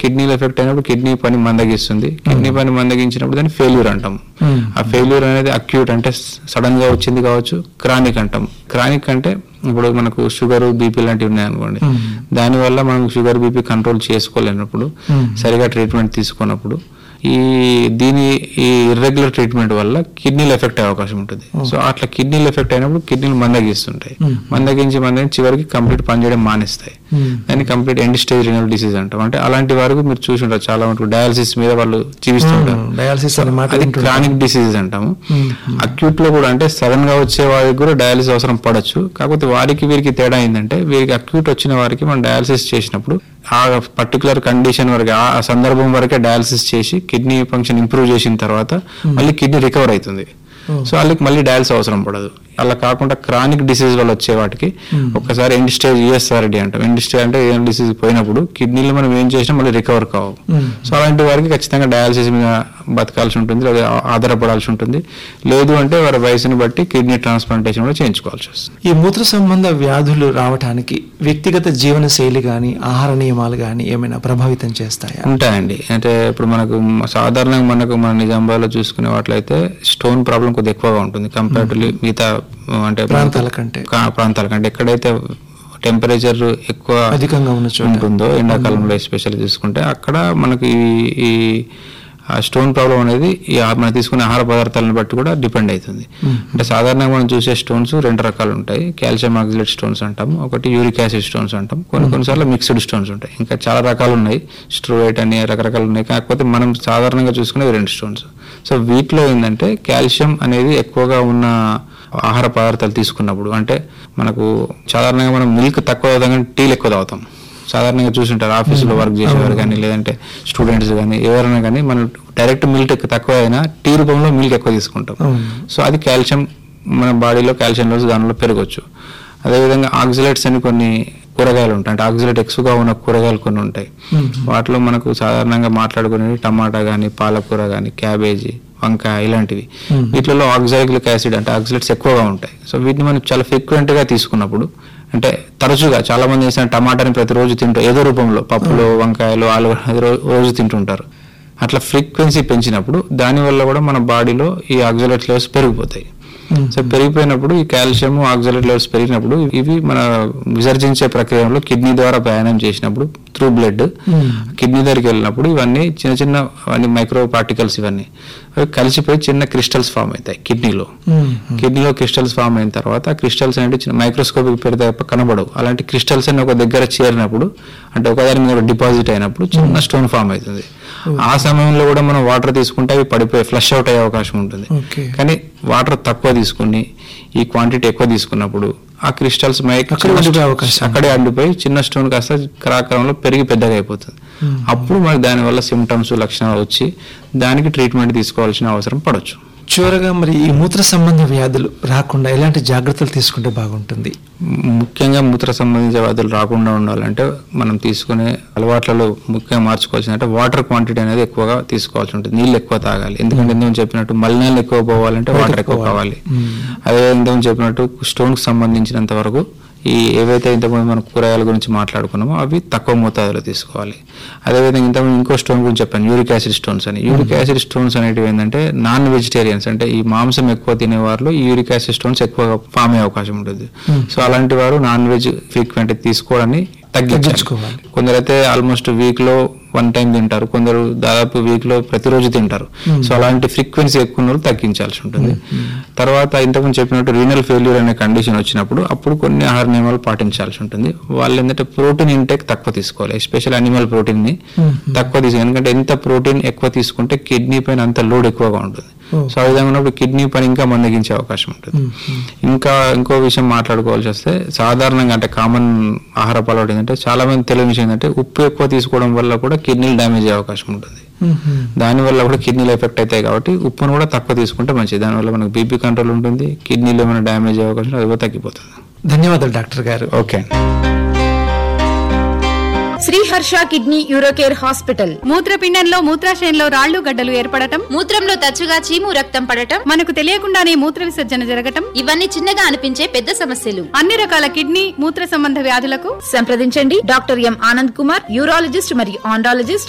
కిడ్నీలో ఎఫెక్ట్ అయినప్పుడు కిడ్నీ పని మందగిస్తుంది కిడ్నీ పని మందగించినప్పుడు దాన్ని ఫెయిల్యూర్ అంటాం ఆ ఫెయిల్యూర్ అనేది అక్యూట్ అంటే సడన్ గా వచ్చింది కావచ్చు క్రానిక్ అంటాం క్రానిక్ అంటే ఇప్పుడు మనకు షుగర్ బీపీ లాంటివి ఉన్నాయనుకోండి దానివల్ల మనం షుగర్ బీపీ కంట్రోల్ చేసుకోలేనప్పుడు సరిగా ట్రీట్మెంట్ తీసుకున్నప్పుడు ఈ దీని ఈ ఇర్రెగ్యులర్ ట్రీట్మెంట్ వల్ల కిడ్నీలు ఎఫెక్ట్ అయ్యే అవకాశం ఉంటుంది సో అట్లా కిడ్నీలు ఎఫెక్ట్ అయినప్పుడు కిడ్నీలు మందగిస్తుంటాయి మందగించి మందగించి చివరికి కంప్లీట్ పనిచేయడం మానేస్తాయి దాన్ని complete end stage renal disease అంటాం అంటే అలాంటి వరకు మీరు చూసి ఉంటారు చాలా మటుకు డయాలసిస్ మీద వాళ్ళు జీవిస్తుంటారు డయాలసిస్ అనే మాట అది వింటున్నాం. క్రానిక్ డిసీజ్ అంటాము అక్యూట్ లో కూడా అంటే సడన్ గా వచ్చే వారికి కూడా డయాలసిస్ అవసరం పడచ్చు కాకపోతే వారికి వీరికి తేడా ఏంటంటే వీరికి అక్యూట్ వచ్చిన వారికి మనం డయాలసిస్ చేసినప్పుడు ఆ పర్టికులర్ కండిషన్ వరకు ఆ సందర్భం వరకే డయాలసిస్ చేసి కిడ్నీ ఫంక్షన్ ఇంప్రూవ్ చేసిన తర్వాత మళ్ళీ కిడ్నీ రికవర్ అవుతుంది సో వాళ్ళకి మళ్ళీ డయాలసిస్ అవసరం పడదు అలా కాకుండా క్రానిక్ డిసీజ్ వల్ల వచ్చే వాటికి ఒక్కసారి ఎండ్ స్టేజ్ యూఎస్ఆర్డి అంటాం ఎండ్ స్టేజ్ అంటే ఏం డిసీజ్ పోయినప్పుడు కిడ్నీలో మనం ఏం చేసినా మళ్ళీ రికవర్ కావు సో అలాంటి వారికి ఖచ్చితంగా డయాలసిస్ మీద బతకాల్సి ఉంటుంది లేదా ఆధారపడాల్సి ఉంటుంది లేదు అంటే వారి వయసుని బట్టి కిడ్నీ ట్రాన్స్ప్లాంటేషన్ కూడా చేయించుకోవాల్సి వస్తుంది ఈ మూత్ర సంబంధ వ్యాధులు రావటానికి వ్యక్తిగత జీవన శైలి గాని ఆహార నియమాలు గాని ఏమైనా ప్రభావితం చేస్తాయా ఉంటాయండి అంటే ఇప్పుడు మనకు సాధారణంగా మనకు మన నిజామాబాద్లో చూసుకునే వాటిలయితే స్టోన్ ప్రాబ్లం కొద్దిగా ఎక్కువగా ఉంటుంది కంపారిటివ్లీ మిగతా అంటే ప్రాంతాల కంటే కా- ప్రాంతాల కంటే ఎక్కడైతే టెంపరేచర్ ఎక్కువ అధికంగా ఉన్న చోట ఉంటుందో ఎండాకాలంలో ఎస్పెషల్ చూసుకుంటే అక్కడ మనకి ఈ- ఈ ఆ స్టోన్ ప్రాబ్లం అనేది ఈ ఆ- మనం తీసుకునే ఆహార పదార్థాలను బట్టి కూడా డిపెండ్ అవుతుంది అంటే సాధారణంగా మనం చూసే స్టోన్స్ రెండు రకాలు ఉంటాయి కాల్షియం ఆక్సిలేట్ స్టోన్స్ అంటాం ఒకటి యూరిక్ యాసిడ్ స్టోన్స్ అంటాం కొన్ని కొన్నిసార్లు మిక్స్డ్ స్టోన్స్ ఉంటాయి ఇంకా చాలా రకాలు ఉన్నాయి స్ట్రోయిట్ అని రకరకాలు ఉన్నాయి కాకపోతే మనం సాధారణంగా చూసుకునేది రెండు స్టోన్స్ సో వీటిలో ఏంటంటే కాల్షియం అనేది ఎక్కువగా ఉన్న ఆహార పదార్థాలు తీసుకున్నప్పుడు అంటే మనకు సాధారణంగా మనం మిల్క్ తక్కువ తాగుతాం కానీ టీలు ఎక్కువ తాగుతాం సాధారణంగా చూసింటారు ఆఫీసులో వర్క్ చేసేవారు కానీ లేదంటే స్టూడెంట్స్ కానీ ఎవరైనా కానీ మనం డైరెక్ట్ మిల్క్ ఎక్కువ తక్కువ అయినా టీ రూపంలో మిల్క్ ఎక్కువ తీసుకుంటాం సో అది కాల్షియం మన బాడీలో కాల్షియం లెవెల్స్ దానిలో పెరగచ్చు అదేవిధంగా ఆక్సిలేట్స్ అని కొన్ని కూరగాయలు ఉంటాయి అంటే ఆక్సిలేట్ ఎక్కువగా ఉన్న కూరగాయలు కొన్ని ఉంటాయి వాటిలో మనకు సాధారణంగా మాట్లాడుకునేవి టమాటా కానీ పాలకూర కానీ క్యాబేజీ వంకాయ ఇలాంటివి వీటిలో ఆక్సాలిక్ యాసిడ్ అంటే ఆక్సిలేట్స్ ఎక్కువగా ఉంటాయి సో వీటిని మనం చాలా ఫ్రీక్వెంట్ గా తీసుకున్నప్పుడు అంటే తరచుగా చాలా మంది చేసిన టమాటాని ప్రతిరోజు తింటారు ఏదో రూపంలో పప్పులు వంకాయలు ఆలుగడ్డ రో- రోజు తింటుంటారు అట్లా ఫ్రీక్వెన్సీ పెంచినప్పుడు దానివల్ల కూడా మన బాడీలో ఈ ఆక్సిలేట్ లెవెల్స్ పెరిగిపోతాయి సో పెరిగిపోయినప్పుడు ఈ కాల్షియం ఆక్సిలేట్ లెవెల్స్ పెరిగినప్పుడు ఇవి మన విసర్జించే ప్రక్రియలో కిడ్నీ ద్వారా ప్రయాణం చేసినప్పుడు త్రూ బ్లడ్ కిడ్నీ దగ్గరికి వెళ్ళినప్పుడు ఇవన్నీ చిన్న చిన్న అన్ని మైక్రో పార్టికల్స్ ఇవన్నీ అవి కలిసిపోయి చిన్న క్రిస్టల్స్ ఫామ్ అవుతాయి కిడ్నీలో కిడ్నీలో క్రిస్టల్స్ ఫామ్ అయిన తర్వాత ఆ క్రిస్టల్స్ అంటే చిన్న మైక్రోస్కోపిక్ పెడితే తప్ప కనబడవు అలాంటి క్రిస్టల్స్ అన్ని ఒక దగ్గర చేరినప్పుడు అంటే ఒకదాని మీద డిపాజిట్ అయినప్పుడు చిన్న స్టోన్ ఫామ్ అవుతుంది ఆ సమయంలో కూడా మనం వాటర్ తీసుకుంటే అవి పడిపోయి ఫ్లష్ అవుట్ అయ్యే అవకాశం ఉంటుంది ఓకే కానీ వాటర్ తక్కువ తీసుకుని ఈ క్వాంటిటీ ఎక్కువ తీసుకున్నప్పుడు ఆ క్రిస్టల్స్ మైక్ అక్కడే ఉండిపోయే అవకాశం. అక్కడే అండిపోయి చిన్న స్టోన్ కాస్త క్రాకారంలో పెరిగి పెద్దగా అయిపోతుంది అప్పుడు మనకి దానివల్ల సిమ్టమ్స్ లక్షణాలు వచ్చి దానికి ట్రీట్మెంట్ తీసుకోవాల్సిన అవసరం పడవచ్చు చివరగా మరి ఈ మూత్ర సంబంధ వ్యాధులు రాకుండా ఎలాంటి జాగ్రత్తలు తీసుకుంటే బాగుంటుంది ముఖ్యంగా మూత్ర సంబంధించిన వ్యాధులు రాకుండా ఉండాలంటే మనం తీసుకునే అలవాట్లలో ముఖ్యంగా మార్చుకోవాల్సింది అంటే వాటర్ క్వాంటిటీ అనేది ఎక్కువగా తీసుకోవాల్సి ఉంటుంది నీళ్ళు ఎక్కువ తాగాలి ఎందుకంటే ఇంతకు చెప్పినట్టు మలినాలు ఎక్కువ పోవాలంటే వాటర్ ఎక్కువ కావాలి అదే ఇంతకు చెప్పినట్టు స్టోన్ కి సంబంధించినంత వరకు ఈ ఏవైతే ఇంతకుముందు మనం కూరగాయల గురించి మాట్లాడుకున్నామో అవి తక్కువ మోతాదులో తీసుకోవాలి అదేవిధంగా ఇంతకుముందు ఇంకో స్టోన్ గురించి చెప్పాను యూరిక్ యాసిడ్ స్టోన్స్ అని యూరిక్ యాసిడ్ స్టోన్స్ అనేటివి ఏంటంటే నాన్ వెజిటేరియన్స్ అంటే ఈ మాంసం ఎక్కువ తినే వారిలో ఈ యూరిక్ యాసిడ్ స్టోన్స్ ఎక్కువగా ఫామ్ అయ్యే అవకాశం ఉంటుంది సో అలాంటి వారు నాన్ వెజ్ ఫ్రీక్వెంట్ తీసుకోవడాన్ని తగ్గించుకోవాలి తగ్గించుకోవాలి. కొందరైతే ఆల్మోస్ట్ వీక్ లో వన్ టైం తింటారు కొందరు దాదాపు వీక్ లో ప్రతిరోజు తింటారు సో అలాంటి ఫ్రీక్వెన్సీ ఎక్కువ ఉన్న వాళ్ళు తగ్గించాల్సి ఉంటుంది తర్వాత ఇంతకుముందు చెప్పినట్టు రీనల్ ఫెయిల్యూర్ అనే కండిషన్ వచ్చినప్పుడు అప్పుడు కొన్ని ఆహార నియమాలు పాటించాల్సి ఉంటుంది వాళ్ళు ఏంటంటే ప్రోటీన్ ఇంటేక్ తక్కువ తీసుకోవాలి ఎస్పెషల్ అనిమల్ ప్రోటీన్ ని తక్కువ తీసుకోవాలి ఎందుకంటే ఎంత ప్రోటీన్ ఎక్కువ తీసుకుంటే కిడ్నీ పైన అంత లోడ్ ఎక్కువగా ఉంటుంది సో ఆ విధంగా ఉన్నప్పుడు కిడ్నీ పని ఇంకా మందగించే అవకాశం ఉంటుంది ఇంకా ఇంకో విషయం మాట్లాడుకోవాల్సి వస్తే సాధారణంగా అంటే కామన్ ఆహార అలవాటు ఏంటంటే చాలా మంది తెలియని విషయం ఏంటంటే ఉప్పు ఎక్కువ తీసుకోవడం వల్ల కూడా కిడ్నీలు డ్యామేజ్ అయ్యే అవకాశం ఉంటుంది దానివల్ల కూడా కిడ్నీలు ఎఫెక్ట్ అవుతాయి కాబట్టి ఉప్పును కూడా తక్కువ తీసుకుంటే మంచిది దానివల్ల మనకు బీపీ కంట్రోల్ ఉంటుంది కిడ్నీలో ఏమైనా డ్యామేజ్ అయ్యే అవకాశం అది కూడా తగ్గిపోతుంది ధన్యవాదాలు డాక్టర్ గారు okay Sriharsha kidney Urocare hospital మూత్రపిండంలో మూత్రాశయంలో రాళ్లు గడ్డలు ఏర్పడటం మూత్రంలో తరచుగా చీము రక్తం పడటం మనకు తెలియకుండానే మూత్ర విసర్జన జరగటం ఇవన్నీ చిన్నగా అనిపించే పెద్ద సమస్యలు అన్ని రకాల కిడ్నీ మూత్ర సంబంధ వ్యాధులకు సంప్రదించండి doctor M Anand Kumar urologist మరియు ఆండాలజిస్ట్